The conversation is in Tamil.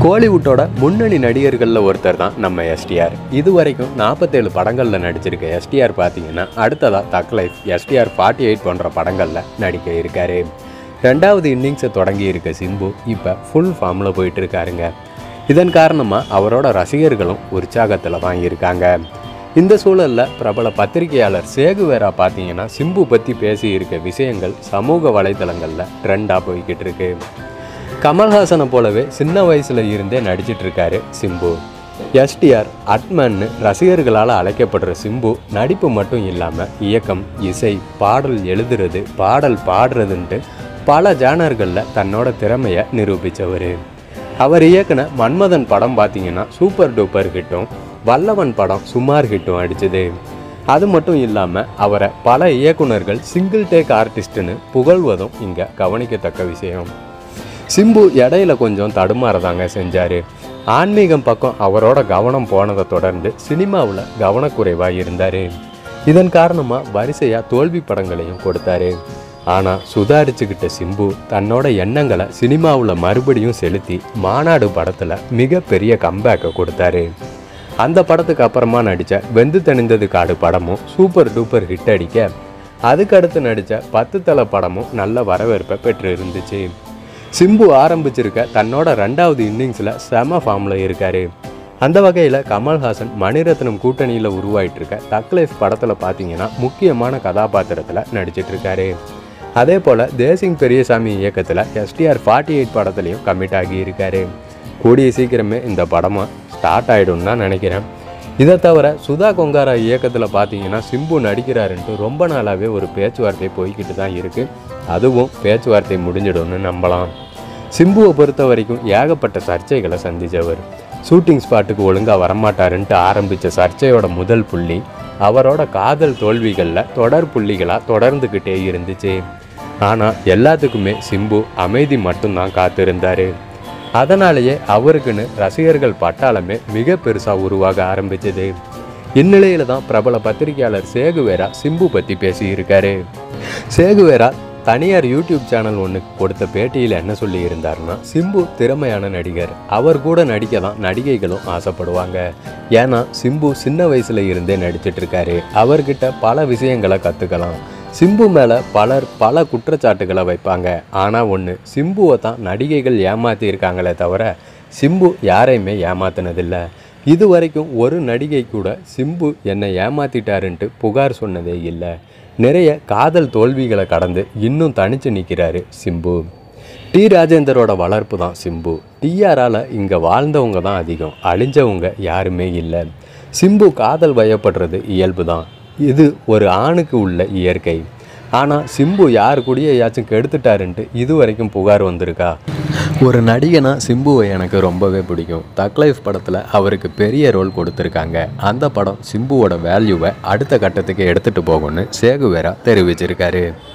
கோலிவுட்டோட முன்னணி நடிகர்களில் ஒருத்தர் தான் நம்ம எஸ்டிஆர் இது வரைக்கும் நாற்பத்தேழு படங்களில் நடிச்சிருக்க எஸ்டிஆர் பார்த்தீங்கன்னா அடுத்ததாக தக் லைஃப் எஸ்டிஆர் ஃபார்ட்டி எயிட் போன்ற படங்களில் நடிக்க இருக்காரு ரெண்டாவது இன்னிங்ஸை தொடங்கி இருக்க சிம்பு இப்போ ஃபுல் ஃபார்மில் போயிட்டு இருக்காருங்க இதன் காரணமாக அவரோட ரசிகர்களும் உற்சாகத்தில் தான் இருக்காங்க இந்த சூழலில் பிரபல பத்திரிகையாளர் சேகுவேரா பார்த்தீங்கன்னா சிம்பு பற்றி பேசி இருக்க விஷயங்கள் சமூக வலைதளங்களில் ட்ரெண்டாக போய்கிட்டு இருக்கு கமல்ஹாசனை போலவே சின்ன வயசுல இருந்தே நடிச்சிட்டு இருக்காரு சிம்பு எஸ்டிஆர் அட்மன்னு ரசிகர்களால் அழைக்கப்படுற சிம்பு நடிப்பு மட்டும் இல்லாமல் இயக்கம் இசை பாடல் எழுதுறது பாடல் பாடுறதுன்ட்டு பல ஜானர்களில் தன்னோட திறமையை நிரூபித்தவர் அவர் இயக்குன மன்மதன் படம் பார்த்தீங்கன்னா சூப்பர் டூப்பர் ஹிட்டும் வல்லவன் படம் சுமார் ஹிட்டும் அடிச்சது அது மட்டும் இல்லாமல் அவரை பல இயக்குனர்கள் சிங்கிள் டேக் ஆர்டிஸ்ட்னு புகழ்வதும் இங்கே கவனிக்கத்தக்க விஷயம் சிம்பு இடையில கொஞ்சம் தடுமாறதாங்க செஞ்சார் ஆன்மீகம் பக்கம் அவரோட கவனம் போனதை தொடர்ந்து சினிமாவில் கவனக்குறைவாக இருந்தார் இதன் காரணமாக வரிசையாக தோல்வி படங்களையும் கொடுத்தாரு ஆனால் சுதாரிச்சுக்கிட்ட சிம்பு தன்னோட எண்ணங்களை சினிமாவில் மறுபடியும் செலுத்தி மாநாடு படத்தில் மிகப்பெரிய கம்பேக்கை கொடுத்தாரு அந்த படத்துக்கு அப்புறமா நடித்த வெந்து தணிந்தது காடு படமும் சூப்பர் டூப்பர் ஹிட் அடிக்க அதுக்கடுத்து நடித்த பத்து தலை படமும் நல்ல வரவேற்பை பெற்று இருந்துச்சு சிம்பு ஆரம்பிச்சிருக்க தன்னோட ரெண்டாவது இன்னிங்ஸில் செம ஃபார்மில் இருக்காரு அந்த வகையில் கமல்ஹாசன் மணிரத்னம் கூட்டணியில் உருவாயிட்டு இருக்க தக் லைஃப் படத்தில் பார்த்தீங்கன்னா முக்கியமான கதாபாத்திரத்தில் நடிச்சிட்டு இருக்காரு அதே போல் தேசிங் பெரியசாமி இயக்கத்தில் எஸ்டிஆர் ஃபார்ட்டி எயிட் படத்துலையும் கமிட் ஆகி இருக்காரு கூடிய சீக்கிரமே இந்த படமாக ஸ்டார்ட் ஆகிடும்னு தான் நினைக்கிறேன் இதை தவிர சுதா கொங்காரா இயக்கத்தில் பார்த்தீங்கன்னா சிம்பு நடிக்கிறாருன்ட்டு ரொம்ப நாளாகவே ஒரு பேச்சுவார்த்தை போய்கிட்டு தான் இருக்குது அதுவும் பேச்சுவார்த்தை முடிஞ்சிடும்னு நம்பலாம் சிம்புவை பொறுத்த வரைக்கும் ஏகப்பட்ட சர்ச்சைகளை சந்திச்சவர் ஷூட்டிங் ஸ்பாட்டுக்கு ஒழுங்காக வரமாட்டாருன்ட்டு ஆரம்பித்த சர்ச்சையோட முதல் புள்ளி அவரோட காதல் தோல்விகளில் தொடர் புள்ளிகளாக தொடர்ந்துக்கிட்டே இருந்துச்சு ஆனால் எல்லாத்துக்குமே சிம்பு அமைதி மட்டும்தான் காத்திருந்தார் அதனாலேயே அவருக்குன்னு ரசிகர்கள் பட்டாளமே மிக பெருசாக உருவாக ஆரம்பிச்சது இந்நிலையில தான் பிரபல பத்திரிகையாளர் சேகுவேரா சிம்பு பற்றி பேசியிருக்காரு சேகுவேரா தனியார் யூடியூப் சேனல் ஒன்றுக்கு கொடுத்த பேட்டியில் என்ன சொல்லி இருந்தாருன்னா சிம்பு திறமையான நடிகர் அவர் கூட நடிக்க தான் நடிகைகளும் ஆசைப்படுவாங்க ஏன்னா சிம்பு சின்ன வயசுல இருந்தே நடிச்சிட்டு இருக்காரு அவர்கிட்ட பல விஷயங்களை கற்றுக்கலாம் சிம்பு மேலே பலர் பல குற்றச்சாட்டுகளை வைப்பாங்க ஆனால் ஒன்று சிம்புவை தான் நடிகைகள் ஏமாத்தி இருக்காங்களே தவிர சிம்பு யாரையுமே ஏமாத்தினதில்லை இது வரைக்கும் ஒரு நடிகை கூட சிம்பு என்னை ஏமாத்திட்டாருன்ட்டு புகார் சொன்னதே இல்லை நிறைய காதல் தோல்விகளை கடந்து இன்னும் தனிச்சு நிற்கிறாரு சிம்பு டி ராஜேந்தரோட வளர்ப்பு தான் சிம்பு டிஆரால் இங்கே வாழ்ந்தவங்க தான் அதிகம் அழிஞ்சவங்க யாருமே இல்லை சிம்பு காதல் வயப்படுறது இயல்பு தான் இது ஒரு ஆணுக்கு உள்ள இயற்கை ஆனால் சிம்பு யார் கூடயாச்சும் கெடுத்துட்டாருன்ட்டு இது வரைக்கும் புகார் வந்திருக்கா ஒரு நடிகனா சிம்புவை எனக்கு ரொம்பவே பிடிக்கும் தக் லைஃப் படத்தில் அவருக்கு பெரிய ரோல் கொடுத்துருக்காங்க அந்த படம் சிம்புவோட வேல்யூவை அடுத்த கட்டத்துக்கு எடுத்துகிட்டு போகும்னு சேகுவேரா தெரிவிச்சிருக்காரு